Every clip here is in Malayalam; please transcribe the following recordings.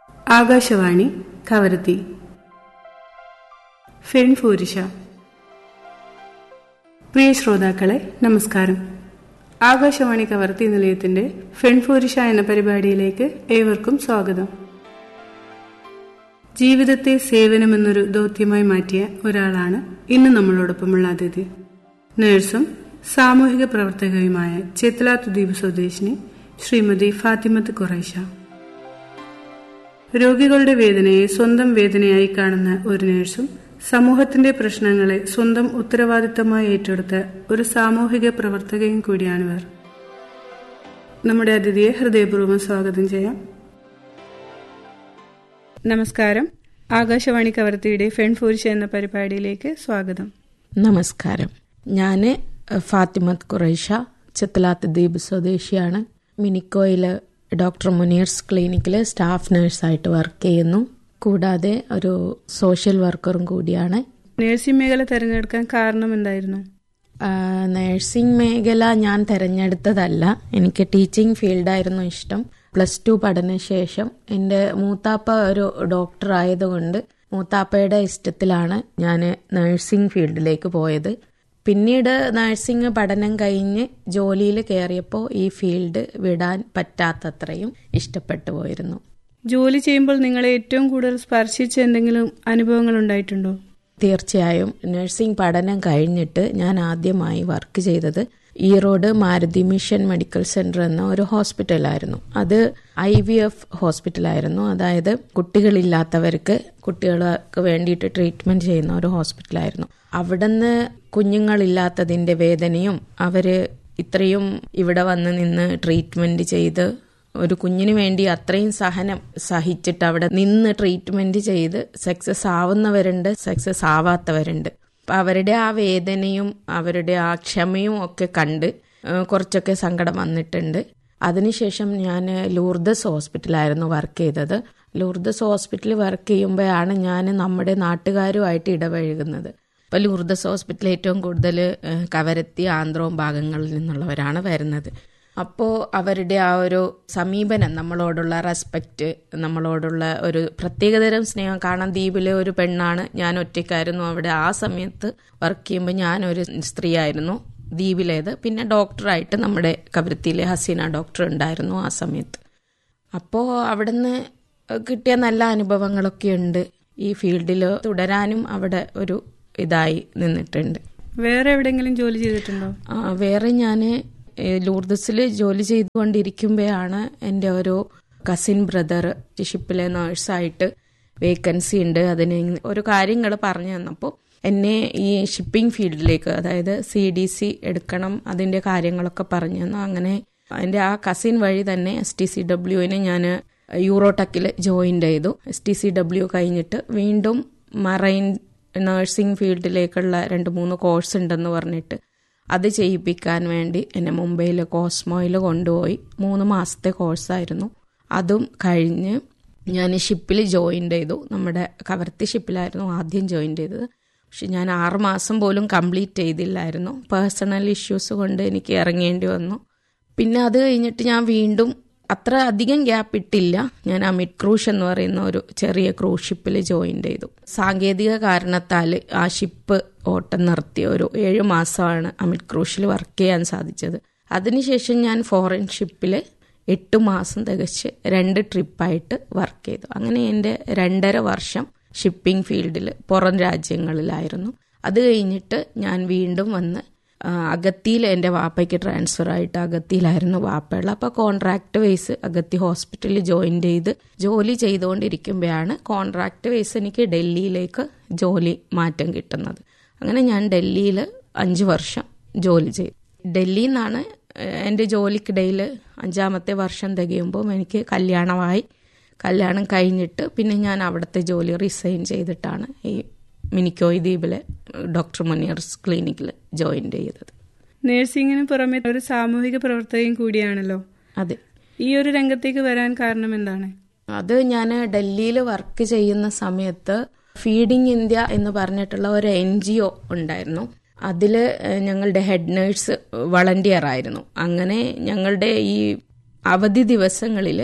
ആകാശവാണി കവരത്തി ഫെൺഫൂരിഷ പ്രിയ ശ്രോതാക്കളെ നമസ്കാരം ആകാശവാണി കവർത്തി നിലയത്തിന്റെ ഫെൺഫൂരിഷ എന്ന പരിപാടിയിലേക്ക് ഏവർക്കും സ്വാഗതം ജീവിതത്തെ സേവനമെന്നൊരു ദൗത്യമായി മാറ്റിയ ഒരാളാണ് ഇന്ന് നമ്മളോടൊപ്പമുള്ള അതിഥി നഴ്സും സാമൂഹിക പ്രവർത്തകയുമായ ചേത്തലാത്ത് ദ്വീപ് സ്വദേശിനി ശ്രീമതി ഫാത്തിമത്ത് ഖുറൈഷ രോഗികളുടെ വേദനയെ സ്വന്തം വേദനയായി കാണുന്ന ഒരു നഴ്സും സമൂഹത്തിന്റെ പ്രശ്നങ്ങളെ സ്വന്തം ഉത്തരവാദിത്തമായി ഏറ്റെടുത്ത ഒരു സാമൂഹിക പ്രവർത്തകയും കൂടിയാണിവർ നമ്മുടെ അതിഥിയെ ഹൃദയപൂർവ്വം സ്വാഗതം ചെയ്യാം നമസ്കാരം ആകാശവാണി കവർത്തിയുടെ ഫെൺഫൂരിഷ എന്ന പരിപാടിയിലേക്ക് സ്വാഗതം നമസ്കാരം ഞാൻ ഫാത്തിമത്ത് ഖുറൈഷ ചിത്തലാത്ത് ദ്വീപ് സ്വദേശിയാണ് മിനിക്കോയില് ഡോക്ടർ മുനീർസ് ക്ലിനിക്കിൽ സ്റ്റാഫ് നഴ്സായിട്ട് വർക്ക് ചെയ്യുന്നു കൂടാതെ ഒരു സോഷ്യൽ വർക്കറും കൂടിയാണ് നഴ്സിംഗ് മേഖല തിരഞ്ഞെടുക്കാൻ കാരണം എന്തായിരുന്നു നഴ്സിംഗ് മേഖല ഞാൻ തിരഞ്ഞെടുത്തതല്ല എനിക്ക് ടീച്ചിങ് ഫീൽഡായിരുന്നു ഇഷ്ടം പ്ലസ് ടു പഠനശേഷം എൻ്റെ മൂത്താപ്പ ഒരു ഡോക്ടർ ആയതുകൊണ്ട് മൂത്താപ്പയുടെ ഇഷ്ടത്തിലാണ് ഞാൻ നഴ്സിംഗ് ഫീൽഡിലേക്ക് പോയത് പിന്നീട് നഴ്സിംഗ് പഠനം കഴിഞ്ഞ് ജോലിയിൽ കയറിയപ്പോൾ ഈ ഫീൽഡ് വിടാൻ പറ്റാത്തത്രയും ഇഷ്ടപ്പെട്ടു പോയിരുന്നു ജോലി ചെയ്യുമ്പോൾ നിങ്ങളെ ഏറ്റവും കൂടുതൽ സ്പർശിച്ച എന്തെങ്കിലും അനുഭവങ്ങൾ ഉണ്ടായിട്ടുണ്ടോ തീർച്ചയായും നഴ്സിംഗ് പഠനം കഴിഞ്ഞിട്ട് ഞാൻ ആദ്യമായി വർക്ക് ചെയ്തത് Erode Maruthi mission medical centre എന്ന ഒരു ഹോസ്പിറ്റലായിരുന്നു അത് ഐ വി എഫ് ഹോസ്പിറ്റലായിരുന്നു അതായത് കുട്ടികളില്ലാത്തവർക്ക് കുട്ടികൾക്ക് വേണ്ടിയിട്ട് ട്രീറ്റ്മെന്റ് ചെയ്യുന്ന ഒരു ഹോസ്പിറ്റലായിരുന്നു അവിടുന്ന് കുഞ്ഞുങ്ങളില്ലാത്തതിന്റെ വേദനയും അവര് ഇത്രയും ഇവിടെ വന്ന് നിന്ന് ട്രീറ്റ്മെന്റ് ചെയ്ത് ഒരു കുഞ്ഞിന് വേണ്ടി അത്രയും സഹനം സഹിച്ചിട്ട് അവിടെ നിന്ന് ട്രീറ്റ്മെന്റ് ചെയ്ത് സക്സസ് ആവുന്നവരുണ്ട് സക്സസ് ആവാത്തവരുണ്ട് അപ്പൊ അവരുടെ ആ വേദനയും അവരുടെ ആ ക്ഷമയും ഒക്കെ കണ്ട് കുറച്ചൊക്കെ സങ്കടം വന്നിട്ടുണ്ട് അതിനുശേഷം ഞാൻ ലൂർദസ് ഹോസ്പിറ്റലായിരുന്നു വർക്ക് ചെയ്തത് ലൂർദസ് ഹോസ്പിറ്റലിൽ വർക്ക് ചെയ്യുമ്പോഴാണ് ഞാൻ നമ്മുടെ നാട്ടുകാരുമായിട്ട് ഇടപഴകുന്നത് ഇപ്പൊ ലൂർദസ് ഹോസ്പിറ്റൽ ഏറ്റവും കൂടുതൽ കവരത്തി ആന്ധ്രവും ഭാഗങ്ങളിൽ നിന്നുള്ളവരാണ് വരുന്നത് അപ്പോൾ അവരുടെ ആ ഒരു സമീപനം നമ്മളോടുള്ള റെസ്പെക്റ്റ് നമ്മളോടുള്ള ഒരു പ്രത്യേകതരം സ്നേഹം കാണാൻ ദ്വീപിലെ ഒരു പെണ്ണാണ് ഞാൻ ഒറ്റയ്ക്കായിരുന്നു അവിടെ ആ സമയത്ത് വർക്ക് ചെയ്യുമ്പോൾ ഞാനൊരു സ്ത്രീയായിരുന്നു ദ്വീപിലേത് പിന്നെ ഡോക്ടറായിട്ട് നമ്മുടെ കവരത്തിയിലെ ഹസീന ഡോക്ടർ ഉണ്ടായിരുന്നു ആ സമയത്ത് അപ്പോൾ അവിടുന്ന് കിട്ടിയ നല്ല അനുഭവങ്ങളൊക്കെ ഉണ്ട് ഈ ഫീൽഡിൽ തുടരാനും അവിടെ ഒരു ഇതായി നിന്നിട്ടുണ്ട് വേറെ എവിടെയെങ്കിലും ജോലി ചെയ്തിട്ടുണ്ടോ വേറെ ഞാൻ ലൂർദസിൽ ജോലി ചെയ്തുകൊണ്ടിരിക്കുമ്പോഴാണ് എൻ്റെ ഒരു കസിൻ ബ്രദർ ഷിപ്പിലെ നേഴ്സായിട്ട് വേക്കൻസി ഉണ്ട് അതിന് ഒരു കാര്യങ്ങൾ പറഞ്ഞു തന്നപ്പോൾ എന്നെ ഈ ഷിപ്പിംഗ് ഫീൽഡിലേക്ക് അതായത് സി ഡി സി എടുക്കണം അതിൻ്റെ കാര്യങ്ങളൊക്കെ പറഞ്ഞു തന്നു അങ്ങനെ എൻ്റെ ആ കസിൻ വഴി തന്നെ എസ് ടി സി ഡബ്ല്യുവിന് ഞാൻ യൂറോടെക്കിൽ ജോയിൻ ചെയ്തു എസ് ടി സി ഡബ്ല്യു കഴിഞ്ഞിട്ട് വീണ്ടും മറൈൻ നഴ്സിംഗ് ഫീൽഡിലേക്കുള്ള രണ്ട് മൂന്ന് കോഴ്സ് ഉണ്ടെന്ന് പറഞ്ഞിട്ട് അത് ചെയ്യിപ്പിക്കാൻ വേണ്ടി എന്നെ മുംബൈയിൽ കോസ്മോയിൽ കൊണ്ടുപോയി മൂന്ന് മാസത്തെ കോഴ്സായിരുന്നു അതും കഴിഞ്ഞ് ഞാൻ ഷിപ്പിൽ ജോയിൻ ചെയ്തു നമ്മുടെ കവർത്തി ഷിപ്പിലായിരുന്നു ആദ്യം ജോയിൻ ചെയ്തത് പക്ഷെ ഞാൻ ആറ് മാസം പോലും കംപ്ലീറ്റ് ചെയ്തില്ലായിരുന്നു പേഴ്സണൽ ഇഷ്യൂസ് കൊണ്ട് എനിക്ക് ഇറങ്ങേണ്ടി വന്നു പിന്നെ അത് കഴിഞ്ഞിട്ട് ഞാൻ വീണ്ടും അത്ര അധികം ഗ്യാപ്പ് ഇട്ടില്ല ഞാൻ അമിത് ക്രൂഷ് എന്ന് പറയുന്ന ഒരു ചെറിയ ക്രൂസ് ഷിപ്പിൽ ജോയിൻ ചെയ്തു സാങ്കേതിക കാരണത്താൽ ആ ഷിപ്പ് ഓട്ടം നിർത്തിയ ഒരു ഏഴ് മാസമാണ് അമിത് ക്രൂഷിൽ വർക്ക് ചെയ്യാൻ സാധിച്ചത് അതിനുശേഷം ഞാൻ ഫോറിൻ ഷിപ്പിൽ എട്ട് മാസം തികച്ച് രണ്ട് ട്രിപ്പായിട്ട് വർക്ക് ചെയ്തു അങ്ങനെ എൻ്റെ രണ്ടര വർഷം ഷിപ്പിംഗ് ഫീൽഡിൽ പുറം രാജ്യങ്ങളിലായിരുന്നു അത് കഴിഞ്ഞിട്ട് ഞാൻ വീണ്ടും വന്ന് അഗത്തിയിൽ എൻ്റെ വാപ്പയ്ക്ക് ട്രാൻസ്ഫർ ആയിട്ട് അഗത്തിയിലായിരുന്നു വാപ്പയുള്ള അപ്പോൾ കോൺട്രാക്ട് വൈസ് അഗത്തി ഹോസ്പിറ്റലിൽ ജോയിൻ ചെയ്ത് ജോലി ചെയ്തുകൊണ്ടിരിക്കുമ്പോഴാണ് കോൺട്രാക്ട് വൈസ് എനിക്ക് ഡൽഹിയിലേക്ക് ജോലി മാറ്റം കിട്ടുന്നത് അങ്ങനെ ഞാൻ ഡൽഹിയിൽ അഞ്ച് വർഷം ജോലി ചെയ്തു ഡൽഹിയിൽ നിന്നാണ് എൻ്റെ ജോലിക്കിടയിൽ അഞ്ചാമത്തെ വർഷം തികയുമ്പോൾ എനിക്ക് കല്യാണമായി കല്യാണം കഴിഞ്ഞിട്ട് പിന്നെ ഞാൻ അവിടുത്തെ ജോലി റിസൈൻ ചെയ്തിട്ടാണ് ഈ മിനിക്കോയ് ദ്വീപിലെ ഡോക്ടർ മുനിയർസ് ക്ലിനിക്കിൽ ജോയിൻ ചെയ്തത് നഴ്സിംഗിന് പുറമെ ഒരു സാമൂഹിക പ്രവർത്തകയും കൂടിയാണല്ലോ അതെ ഈ ഒരു രംഗത്തേക്ക് വരാൻ കാരണം എന്താണ് അത് ഞാൻ ഡൽഹിയിൽ വർക്ക് ചെയ്യുന്ന സമയത്ത് ഫീഡിംഗ് ഇന്ത്യ എന്ന് പറഞ്ഞിട്ടുള്ള ഒരു എൻ ജി ഒ ഉണ്ടായിരുന്നു അതിൽ ഞങ്ങളുടെ ഹെഡ് നേഴ്സ് വളണ്ടിയർ ആയിരുന്നു അങ്ങനെ ഞങ്ങളുടെ ഈ അവധി ദിവസങ്ങളിൽ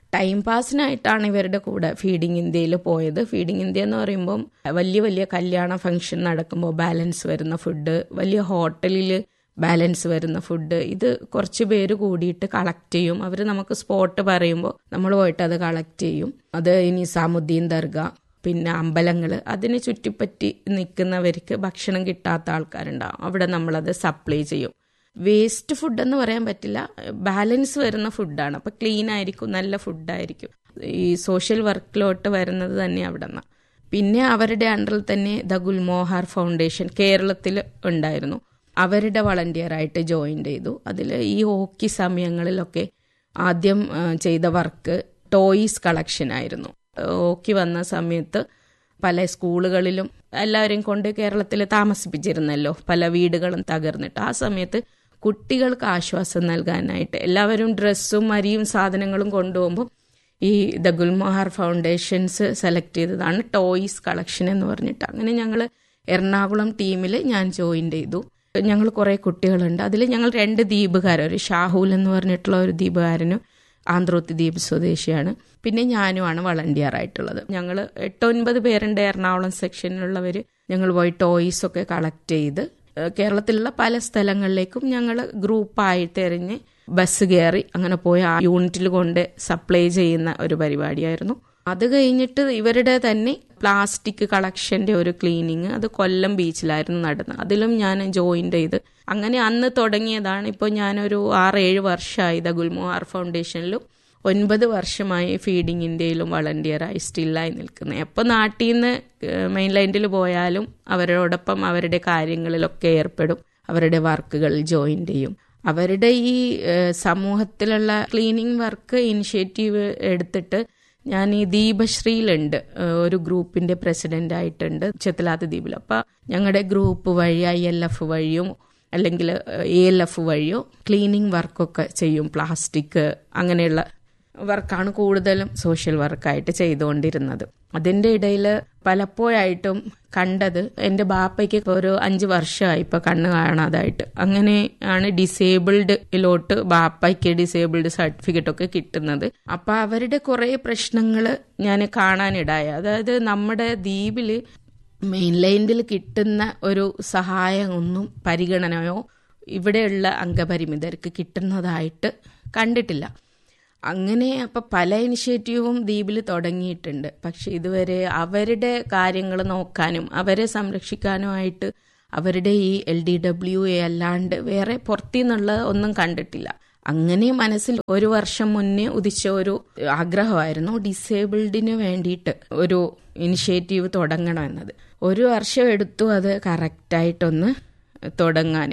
ടൈം പാസിനായിട്ടാണ് ഇവരുടെ കൂടെ ഫീഡിങ് ഇന്ത്യയിൽ പോയത് ഫീഡിങ് ഇന്ത്യ എന്ന് പറയുമ്പം വലിയ വലിയ കല്യാണ ഫംഗ്ഷൻ നടക്കുമ്പോൾ ബാലൻസ് വരുന്ന ഫുഡ് വലിയ ഹോട്ടലിൽ ബാലൻസ് വരുന്ന ഫുഡ് ഇത് കുറച്ച് പേര് കൂടിയിട്ട് കളക്ട് ചെയ്യും അവർ നമുക്ക് സ്പോട്ട് പറയുമ്പോൾ നമ്മൾ പോയിട്ട് അത് കളക്ട് ചെയ്യും അത് ഇനി സാമുദ്ദീൻ ദർഗ പിന്നെ അമ്പലങ്ങൾ അതിനെ ചുറ്റിപ്പറ്റി നിൽക്കുന്നവർക്ക് ഭക്ഷണം കിട്ടാത്ത ആൾക്കാരുണ്ടാവും അവിടെ നമ്മളത് സപ്ലൈ ചെയ്യും വേസ്റ്റ് ഫുഡ് എന്ന് പറയാൻ പറ്റില്ല ബാലൻസ് വരുന്ന ഫുഡാണ് അപ്പം ക്ലീൻ ആയിരിക്കും നല്ല ഫുഡായിരിക്കും ഈ സോഷ്യൽ വർക്കിലോട്ട് വരുന്നത് തന്നെ അവിടെ നിന്നാണ് പിന്നെ അവരുടെ അണ്ടറിൽ തന്നെ ദ ഗുൽമോഹാർ ഫൗണ്ടേഷൻ കേരളത്തിൽ ഉണ്ടായിരുന്നു അവരുടെ വളണ്ടിയറായിട്ട് ജോയിൻ ചെയ്തു അതിൽ ഈ ഹോക്കി സമയങ്ങളിലൊക്കെ ആദ്യം ചെയ്ത വർക്ക് ടോയ്സ് കളക്ഷൻ ആയിരുന്നു ഹോക്കി വന്ന സമയത്ത് പല സ്കൂളുകളിലും എല്ലാവരെയും കൊണ്ട് കേരളത്തിൽ താമസിപ്പിച്ചിരുന്നല്ലോ പല വീടുകളും തകർന്നിട്ട് ആ സമയത്ത് കുട്ടികൾക്ക് ആശ്വാസം നൽകാനായിട്ട് എല്ലാവരും ഡ്രസ്സും അരിയും സാധനങ്ങളും കൊണ്ടുപോകുമ്പോൾ ഈ ദ ഗുൽമോഹാർ ഫൗണ്ടേഷൻസ് സെലക്ട് ചെയ്തതാണ് ടോയ്സ് കളക്ഷൻ എന്ന് പറഞ്ഞിട്ട് അങ്ങനെ ഞങ്ങൾ എറണാകുളം ടീമിൽ ഞാൻ ജോയിൻ ചെയ്തു ഞങ്ങൾ കുറേ കുട്ടികളുണ്ട് അതിൽ ഞങ്ങൾ രണ്ട് ദ്വീപുകാർ ഒരു ഷാഹൂൽ എന്ന് പറഞ്ഞിട്ടുള്ള ഒരു ദ്വീപുകാരനും ആന്ധ്രോത്തി ദ്വീപ് സ്വദേശിയാണ് പിന്നെ ഞാനുമാണ് വളണ്ടിയർ ആയിട്ടുള്ളത് ഞങ്ങൾ എട്ടൊൻപത് പേരുണ്ട് എറണാകുളം സെക്ഷനിലുള്ളവർ ഞങ്ങൾ പോയി ടോയ്സ് ഒക്കെ കളക്ട് ചെയ്ത് കേരളത്തിലുള്ള പല സ്ഥലങ്ങളിലേക്കും ഞങ്ങൾ ഗ്രൂപ്പായി തിരഞ്ഞ് ബസ് കയറി അങ്ങനെ പോയി ആ യൂണിറ്റിൽ കൊണ്ട് സപ്ലൈ ചെയ്യുന്ന ഒരു പരിപാടിയായിരുന്നു അത് കഴിഞ്ഞിട്ട് ഇവരുടെ തന്നെ പ്ലാസ്റ്റിക് കളക്ഷന്റെ ഒരു ക്ലീനിങ് അത് കൊല്ലം ബീച്ചിലായിരുന്നു നടന്നത് അതിലും ഞാൻ ജോയിൻ ചെയ്ത് അങ്ങനെ അന്ന് തുടങ്ങിയതാണ് ഇപ്പോൾ ഞാനൊരു ആറ് ഏഴ് വർഷമായി ദ ഗുൽമോഹാർ ഫൗണ്ടേഷനിലും ഒൻപത് വർഷമായി ഫീഡിങ് ഇന്ത്യയിലും വളണ്ടിയറായി സ്റ്റില്ലായി നിൽക്കുന്നത് എപ്പോൾ നാട്ടിൽ നിന്ന് മെയിൻ ലൈൻഡിൽ പോയാലും അവരോടൊപ്പം അവരുടെ കാര്യങ്ങളിലൊക്കെ ഏർപ്പെടും അവരുടെ വർക്കുകളിൽ ജോയിൻ ചെയ്യും അവരുടെ ഈ സമൂഹത്തിലുള്ള ക്ലീനിങ് വർക്ക് ഇനിഷ്യേറ്റീവ് എടുത്തിട്ട് ഞാൻ ഈ ദീപശ്രീയിലുണ്ട് ഒരു ഗ്രൂപ്പിന്റെ പ്രസിഡന്റ് ആയിട്ടുണ്ട് ചെത്തലാത്ത ദ്വീപിൽ അപ്പൊ ഞങ്ങളുടെ ഗ്രൂപ്പ് വഴി ഐ എൽ എഫ് വഴിയും അല്ലെങ്കിൽ എ എൽ എഫ് വഴിയോ ക്ലീനിങ് വർക്കൊക്കെ ചെയ്യും പ്ലാസ്റ്റിക് അങ്ങനെയുള്ള വർക്കാണ് കൂടുതലും സോഷ്യൽ വർക്കായിട്ട് ചെയ്തുകൊണ്ടിരുന്നത് അതിൻ്റെ ഇടയിൽ പലപ്പോഴായിട്ടും കണ്ടത് എൻ്റെ ബാപ്പയ്ക്ക് ഒരു അഞ്ച് വർഷമായി ഇപ്പൊ കണ്ണ് കാണാതായിട്ട് അങ്ങനെയാണ് ഡിസേബിൾഡിലോട്ട് ബാപ്പയ്ക്ക് ഡിസേബിൾഡ് സർട്ടിഫിക്കറ്റ് ഒക്കെ കിട്ടുന്നത് അപ്പൊ അവരുടെ കുറെ പ്രശ്നങ്ങൾ ഞാൻ കാണാനിടായി അതായത് നമ്മുടെ ദ്വീപില് മെയിൻലൈൻഡിൽ കിട്ടുന്ന ഒരു സഹായം ഒന്നും പരിഗണനയോ ഇവിടെയുള്ള അംഗപരിമിതർക്ക് കിട്ടുന്നതായിട്ട് കണ്ടിട്ടില്ല അങ്ങനെ അപ്പം പല ഇനിഷ്യേറ്റീവും ദ്വീപിൽ തുടങ്ങിയിട്ടുണ്ട് പക്ഷെ ഇതുവരെ അവരുടെ കാര്യങ്ങൾ നോക്കാനും അവരെ സംരക്ഷിക്കാനുമായിട്ട് അവരുടെ ഈ എൽ ഡി ഡബ്ല്യു എ അല്ലാണ്ട് വേറെ പുറത്തുനിന്നുള്ള ഒന്നും കണ്ടിട്ടില്ല അങ്ങനെ മനസ്സിൽ ഒരു വർഷം മുന്നേ ഉദിച്ച ഒരു ആഗ്രഹമായിരുന്നു ഡിസേബിൾഡിന് വേണ്ടിയിട്ട് ഒരു ഇനിഷ്യേറ്റീവ് തുടങ്ങണമെന്നത് ഒരു വർഷം എടുത്തു അത് കറക്റ്റായിട്ടൊന്ന് തുടങ്ങാൻ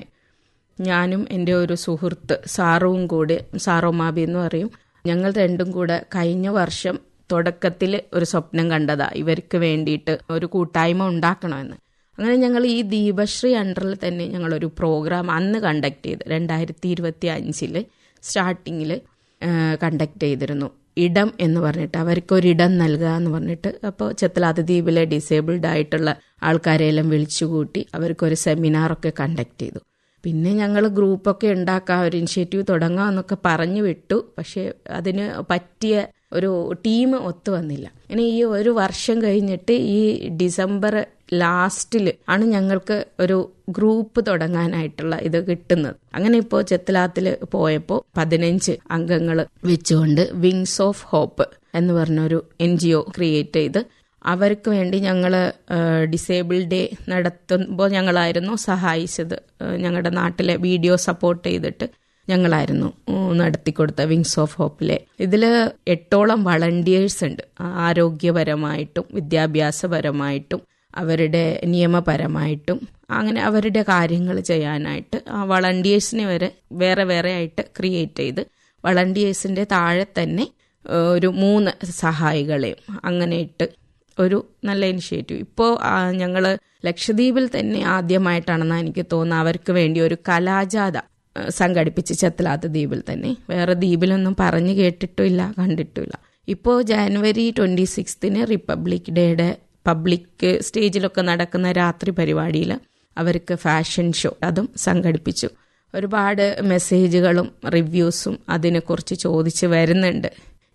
ഞാനും എൻ്റെ ഒരു സുഹൃത്ത് സാറുവും കൂടി സാറോമാബി എന്ന് പറയും ഞങ്ങൾ രണ്ടും കൂടെ കഴിഞ്ഞ വർഷം തുടക്കത്തിൽ ഒരു സ്വപ്നം കണ്ടതാ ഇവർക്ക് വേണ്ടിയിട്ട് ഒരു കൂട്ടായ്മ ഉണ്ടാക്കണമെന്ന് അങ്ങനെ ഞങ്ങൾ ഈ ദീപശ്രീ അണ്ടറിൽ തന്നെ ഞങ്ങളൊരു പ്രോഗ്രാം അന്ന് കണ്ടക്ട് ചെയ്ത് രണ്ടായിരത്തി ഇരുപത്തി അഞ്ചില് സ്റ്റാർട്ടിങ്ങിൽ കണ്ടക്ട് ചെയ്തിരുന്നു ഇടം എന്ന് പറഞ്ഞിട്ട് അവർക്കൊരിടം നൽകുക എന്ന് പറഞ്ഞിട്ട് അപ്പോൾ ചെത്തലാത്ത ദ്വീപിലെ ഡിസേബിൾഡ് ആയിട്ടുള്ള ആൾക്കാരെയെല്ലാം വിളിച്ചുകൂട്ടി അവർക്കൊരു സെമിനാറൊക്കെ കണ്ടക്ട് ചെയ്തു പിന്നെ ഞങ്ങൾ ഗ്രൂപ്പൊക്കെ ഉണ്ടാക്കാം ഒരു ഇനിഷ്യേറ്റീവ് തുടങ്ങാം എന്നൊക്കെ പറഞ്ഞു വിട്ടു പക്ഷേ അതിന് പറ്റിയ ഒരു ടീം ഒത്തു വന്നില്ല ഇനി ഈ ഒരു വർഷം കഴിഞ്ഞിട്ട് ഈ ഡിസംബർ ലാസ്റ്റിൽ ആണ് ഞങ്ങൾക്ക് ഒരു ഗ്രൂപ്പ് തുടങ്ങാനായിട്ടുള്ള ഇത് കിട്ടുന്നത് അങ്ങനെ ഇപ്പോൾ ചെത്തലാത്തിൽ പോയപ്പോൾ പതിനഞ്ച് അംഗങ്ങൾ വെച്ചുകൊണ്ട് വിങ്സ് ഓഫ് ഹോപ്പ് എന്ന് പറഞ്ഞൊരു എൻ ജി ഒ ക്രിയേറ്റ് ചെയ്ത് അവർക്ക് വേണ്ടി ഞങ്ങൾ ഡിസേബിൾ ഡേ നടത്തുമ്പോൾ ഞങ്ങളായിരുന്നു സഹായിച്ചത് ഞങ്ങളുടെ നാട്ടിലെ വീഡിയോ സപ്പോർട്ട് ചെയ്തിട്ട് ഞങ്ങളായിരുന്നു നടത്തിക്കൊടുത്ത വിങ്സ് ഓഫ് ഹോപ്പിലെ ഇതിൽ എട്ടോളം വളണ്ടിയേഴ്സ് ഉണ്ട് ആരോഗ്യപരമായിട്ടും വിദ്യാഭ്യാസപരമായിട്ടും അവരുടെ നിയമപരമായിട്ടും അങ്ങനെ അവരുടെ കാര്യങ്ങൾ ചെയ്യാനായിട്ട് ആ വളണ്ടിയേഴ്സിനെ വരെ വേറെ വേറെ ആയിട്ട് ക്രിയേറ്റ് ചെയ്ത് വളണ്ടിയേഴ്സിന്റെ താഴെ തന്നെ ഒരു മൂന്ന് സഹായികളെയും അങ്ങനെ ഇട്ട് ഒരു നല്ല ഇനിഷ്യേറ്റീവ് ഇപ്പോൾ ഞങ്ങൾ ലക്ഷദ്വീപിൽ തന്നെ ആദ്യമായിട്ടാണെന്നാണ് എനിക്ക് തോന്നുന്നത് അവർക്ക് വേണ്ടി ഒരു കലാജാഥ സംഘടിപ്പിച്ച് ചെത്തലാത്ത ദ്വീപിൽ തന്നെ വേറെ ദ്വീപിലൊന്നും പറഞ്ഞു കേട്ടിട്ടുമില്ല കണ്ടിട്ടുമില്ല ഇപ്പോൾ ജാനുവരി ട്വന്റി സിക്സ്തിന് റിപ്പബ്ലിക് ഡേയുടെ പബ്ലിക് സ്റ്റേജിലൊക്കെ നടക്കുന്ന രാത്രി പരിപാടിയിൽ അവർക്ക് ഫാഷൻ ഷോ അതും സംഘടിപ്പിച്ചു ഒരുപാട് മെസ്സേജുകളും റിവ്യൂസും അതിനെക്കുറിച്ച് ചോദിച്ച് വരുന്നുണ്ട്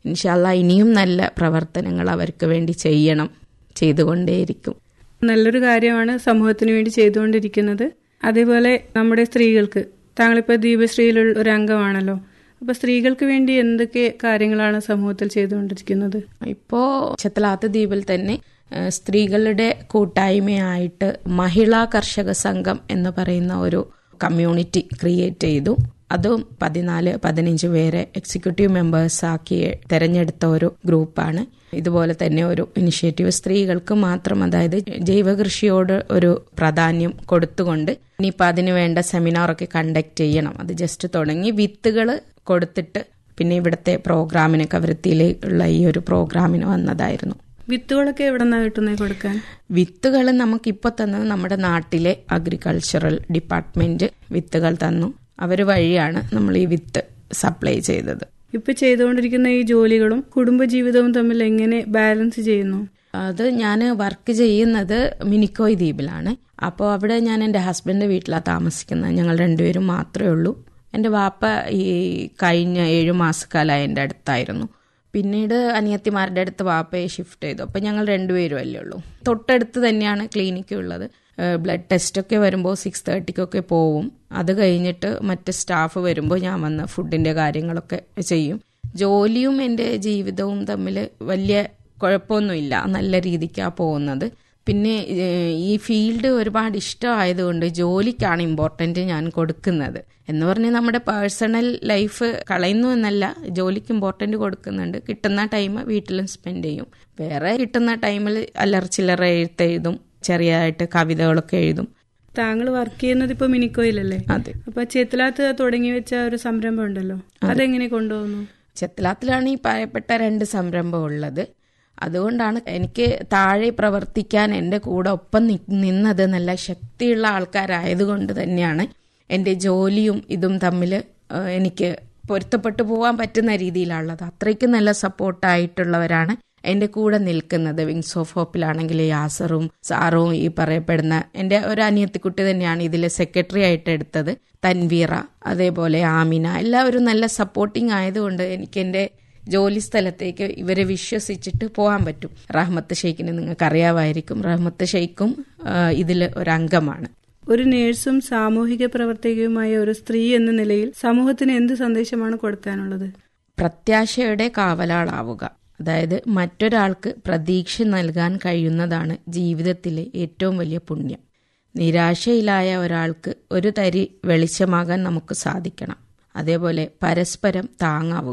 ഇൻഷാല്ല ഇനിയും നല്ല പ്രവർത്തനങ്ങൾ അവർക്ക് വേണ്ടി ചെയ്യണം ചെയ്തുകൊണ്ടേയിരിക്കും നല്ലൊരു കാര്യമാണ് സമൂഹത്തിന് വേണ്ടി ചെയ്തുകൊണ്ടിരിക്കുന്നത് അതേപോലെ നമ്മുടെ സ്ത്രീകൾക്ക് താങ്കളിപ്പോൾ ദീപശ്രീയിലുള്ള ഒരു അംഗമാണല്ലോ അപ്പൊ സ്ത്രീകൾക്ക് വേണ്ടി എന്തൊക്കെ കാര്യങ്ങളാണ് സമൂഹത്തിൽ ചെയ്തുകൊണ്ടിരിക്കുന്നത് ഇപ്പോ ചത്തലാത്ത ദ്വീപിൽ തന്നെ ഏഹ്, സ്ത്രീകളുടെ കൂട്ടായ്മയായിട്ട് മഹിളാ കർഷക സംഘം എന്ന് പറയുന്ന ഒരു കമ്മ്യൂണിറ്റി ക്രിയേറ്റ് ചെയ്തു അതും പതിനാല് പതിനഞ്ച് പേരെ എക്സിക്യൂട്ടീവ് മെമ്പേഴ്സ് ആക്കി തെരഞ്ഞെടുത്ത ഒരു ഗ്രൂപ്പാണ് ഇതുപോലെ തന്നെ ഒരു ഇനിഷ്യേറ്റീവ് സ്ത്രീകൾക്ക് മാത്രം അതായത് ജൈവ കൃഷിയോട് ഒരു പ്രാധാന്യം കൊടുത്തുകൊണ്ട് ഇനിയിപ്പോൾ അതിന് വേണ്ട സെമിനാറൊക്കെ കണ്ടക്ട് ചെയ്യണം അത് ജസ്റ്റ് തുടങ്ങി വിത്തുകൾ കൊടുത്തിട്ട് പിന്നെ ഇവിടുത്തെ പ്രോഗ്രാമിന് കവരത്തിയിലുള്ള ഈ ഒരു പ്രോഗ്രാമിന് വന്നതായിരുന്നു വിത്തുകളൊക്കെ എവിടെ നിന്നാണ് കിട്ടുന്നത് കൊടുക്കാൻ വിത്തുകൾ നമുക്കിപ്പോൾ തന്നത് നമ്മുടെ നാട്ടിലെ അഗ്രികൾച്ചറൽ ഡിപ്പാർട്ട്മെന്റ് വിത്തുകൾ തന്നു അവർ വഴിയാണ് നമ്മൾ ഈ വിത്ത് സപ്ലൈ ചെയ്തത് ഇപ്പൊ ചെയ്തുകൊണ്ടിരിക്കുന്ന ഈ ജോലികളും കുടുംബജീവിതവും തമ്മിൽ എങ്ങനെ ബാലൻസ് ചെയ്യുന്നു അത് ഞാൻ വർക്ക് ചെയ്യുന്നത് മിനിക്കോയ് ദ്വീപിലാണ് അപ്പോൾ അവിടെ ഞാൻ എൻ്റെ ഹസ്ബൻഡിൻ്റെ വീട്ടിലാണ് താമസിക്കുന്നത് ഞങ്ങൾ രണ്ടുപേരും മാത്രമേ ഉള്ളൂ എൻ്റെ വാപ്പ ഈ കഴിഞ്ഞ ഏഴു മാസക്കാലമായി എൻ്റെ അടുത്തായിരുന്നു പിന്നീട് അനിയത്തിമാരുടെ അടുത്ത് വാപ്പയെ ഷിഫ്റ്റ് ചെയ്തു അപ്പം ഞങ്ങൾ രണ്ടുപേരും അല്ലേ ഉള്ളൂ തൊട്ടടുത്ത് തന്നെയാണ് ക്ലിനിക്ക് ഉള്ളത് ബ്ലഡ് ടെസ്റ്റ് ഒക്കെ വരുമ്പോൾ സിക്സ് തേർട്ടിക്കൊക്കെ പോവും അത് കഴിഞ്ഞിട്ട് മറ്റ് സ്റ്റാഫ് വരുമ്പോൾ ഞാൻ വന്ന് ഫുഡിൻ്റെ കാര്യങ്ങളൊക്കെ ചെയ്യും ജോലിയും എൻ്റെ ജീവിതവും തമ്മിൽ വലിയ കുഴപ്പമൊന്നുമില്ല നല്ല രീതിക്കാണ് പോകുന്നത് പിന്നെ ഏഹ്, ഈ ഫീൽഡ് ഒരുപാട് ഇഷ്ടമായതുകൊണ്ട് ജോലിക്കാണ് ഇമ്പോർട്ടൻ്റ് ഞാൻ കൊടുക്കുന്നത് എന്ന് പറഞ്ഞ് നമ്മുടെ പേഴ്സണൽ ലൈഫ് കളയുന്നു എന്നല്ല ജോലിക്ക് ഇമ്പോർട്ടൻ്റ് കൊടുക്കുന്നുണ്ട് കിട്ടുന്ന ടൈം വീട്ടിലും സ്പെൻഡ് ചെയ്യും വേറെ കിട്ടുന്ന ടൈമിൽ അല്ലറ ചില്ലറ എഴുത്തെഴുതും ചെറിയതായിട്ട് കവിതകളൊക്കെ എഴുതും താങ്കൾ വർക്ക് ചെയ്യുന്നത് ഇപ്പൊ മിനിക്കോയിലല്ലേ അതെ അപ്പൊ ചേത്തലാത്ത് തുടങ്ങി വെച്ച ഒരു സംരംഭം ഉണ്ടല്ലോ അതെങ്ങനെ കൊണ്ടുപോകുന്നു ചെത്തലാത്തിലാണ് ഈ പറയപ്പെട്ട രണ്ട് സംരംഭം ഉള്ളത് അതുകൊണ്ടാണ് എനിക്ക് താഴെ പ്രവർത്തിക്കാൻ എൻ്റെ കൂടെ ഒപ്പം നി- നിന്നത് നല്ല ശക്തിയുള്ള ആൾക്കാരായതുകൊണ്ട് തന്നെയാണ് എൻ്റെ ജോലിയും ഇതും തമ്മിൽ എനിക്ക് പൊരുത്തപ്പെട്ടു പോകാൻ പറ്റുന്ന രീതിയിലുള്ളത് അത്രയ്ക്ക് നല്ല സപ്പോർട്ടായിട്ടുള്ളവരാണ് എൻ്റെ കൂടെ നിൽക്കുന്നത് വിങ്സ് ഓഫ് ഹോപ്പിലാണെങ്കിൽ യാസറും സാറും ഈ പറയപ്പെടുന്ന എൻ്റെ ഒരു അനിയത്തിക്കുട്ടി തന്നെയാണ് ഇതിൽ സെക്രട്ടറി ആയിട്ട് എടുത്തത് തൻവീറ അതേപോലെ ആമിന എല്ലാവരും നല്ല സപ്പോർട്ടിങ് ആയതുകൊണ്ട് എനിക്ക് എൻ്റെ ജോലി സ്ഥലത്തേക്ക് ഇവരെ വിശ്വസിച്ചിട്ട് പോകാൻ പറ്റും റഹ്മത്ത് ഷെയ്ഖിനെ നിങ്ങൾക്ക് അറിയാമായിരിക്കും റഹ്മത്ത് ഷെയ്ഖും ഇതിൽ ഒരു അംഗമാണ് ഒരു നേഴ്സും സാമൂഹിക പ്രവർത്തകയുമായ ഒരു സ്ത്രീ എന്ന നിലയിൽ സമൂഹത്തിന് എന്ത് സന്ദേശമാണ് കൊടുക്കാനുള്ളത് പ്രത്യാശയുടെ കാവലാളാവുക അതായത് മറ്റൊരാൾക്ക് പ്രതീക്ഷ നൽകാൻ കഴിയുന്നതാണ് ജീവിതത്തിലെ ഏറ്റവും വലിയ പുണ്യം നിരാശയിലായ ഒരാൾക്ക് ഒരു തരി വെളിച്ചമാകാൻ നമുക്ക് സാധിക്കണം അതേപോലെ പരസ്പരം താങ്ങാവുക